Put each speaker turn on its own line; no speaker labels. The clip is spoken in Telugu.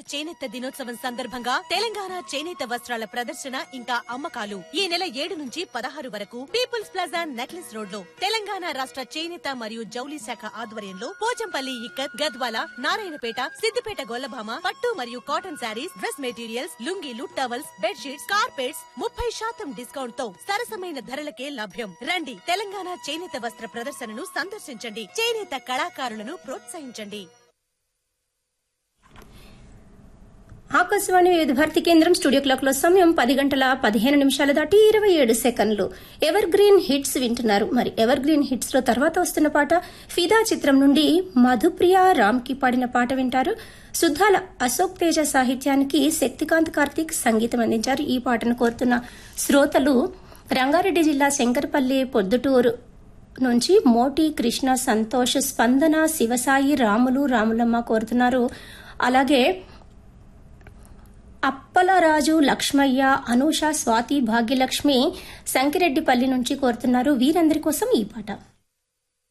చేనేత దినోత్సవం సందర్భంగా తెలంగాణ చేనేత వస్త్రాల ప్రదర్శన ఇంకా అమ్మకాలు ఈ నెల ఏడు నుంచి పదహారు వరకు పీపుల్స్ ప్లాజా నెక్లెస్ రోడ్ లో తెలంగాణ రాష్ట్ర చేనేత మరియు జౌలి శాఖ ఆధ్వర్యంలో పోచంపల్లి ఇక్కత్ గద్వాల నారాయణపేట సిద్దిపేట గొల్లభామ పట్టు మరియు కాటన్ శారీస్ డ్రెస్ మెటీరియల్స్ లుంగీలు టవల్స్ బెడ్షీట్స్ కార్పెట్స్ ముప్పై శాతం డిస్కౌంట్ తో సరసమైన ధరలకే లభ్యం రండి తెలంగాణ చేనేత వస్త్ర ప్రదర్శనను సందర్శించండి చేనేత కళాకారులను ప్రోత్సహించండి
ఆకాశవాణి వివిధ భారతి కేంద్రం స్టూడియో క్లాక్ లో సమయం పది గంటల పదిహేను నిమిషాలు దాటి ఇరవై ఏడు సెకండ్లు ఎవర్ గ్రీన్ హిట్స్ వింటున్నారు మరి ఎవర్ గ్రీన్ హిట్స్ లో తర్వాత వస్తున్న పాట ఫిదా చిత్రం నుండి మధుప్రియ రామ్ కి పాడిన పాట వింటారు సుద్దాల అశోక్ తేజ సాహిత్యానికి శక్తికాంత్ కార్తీక్ సంగీతం అందించారు ఈ పాటను కోరుతున్న శ్రోతలు రంగారెడ్డి జిల్లా శంకరపల్లి పొద్దుటూరు నుంచి మోటి కృష్ణ సంతోష్ స్పందన శివసాయి రాములు రాములమ్మ కోరుతున్నారు అలాగే అప్పలరాజు లక్ష్మయ్య అనూష స్వాతి భాగ్యలక్ష్మి సంకిరెడ్డిపల్లి నుంచి కోరుతున్నారు వీరందరి కోసం ఈ పాట